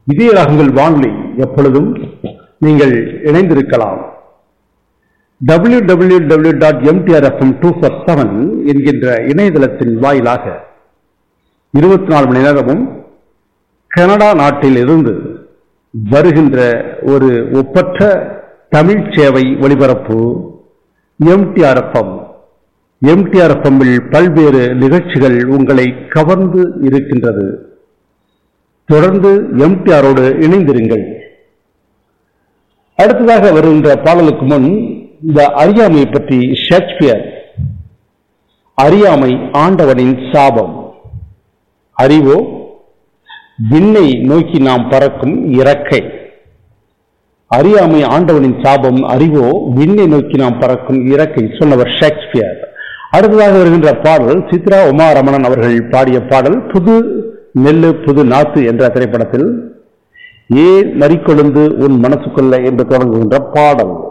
இதய ராகங்கள் வானொலி எப்பொழுதும் நீங்கள் இணைந்திருக்கலாம் W W W dot MDRFM two four seven என்கின்ற இணையதளத்தின் வாயிலாக இருபத்தி நாலு மணி நேரமும் கனடா நாட்டில் இருந்து வருகின்ற ஒரு ஒப்பற்ற தமிழ் சேவை ஒளிபரப்பு எம்டிஆர்எஃப்எம் எம்டிஆர்எஃப்எம்மில் பல்வேறு நிகழ்ச்சிகள் உங்களை கவர்ந்து இருக்கின்றது தொடர்ந்து எம்டிஆரோடு இணைந்திருங்கள் அடுத்ததாக வருகின்ற பாடலுக்கு முன் இந்த அறியாமையை பற்றி ஷேக்ஸ்பியர் அறியாமை ஆண்டவனின் சாபம் அறிவோ விண்ணை நோக்கி நாம் பறக்கும் இறக்கை அறியாமை ஆண்டவனின் சாபம் அறிவோ விண்ணை நோக்கி நாம் பறக்கும் இறக்கை சொன்னவர் ஷேக்ஸ்பியர் அடுத்ததாக வருகின்ற பாடல் சித்ரா உமா ரமணன் அவர்கள் பாடிய பாடல் புது நெல்லு புது நாத்து என்ற திரைப்படத்தில் ஏன் மறிக்கொழுந்து உன் மனசுக்குள்ள என்று தொடங்குகின்ற பாடல்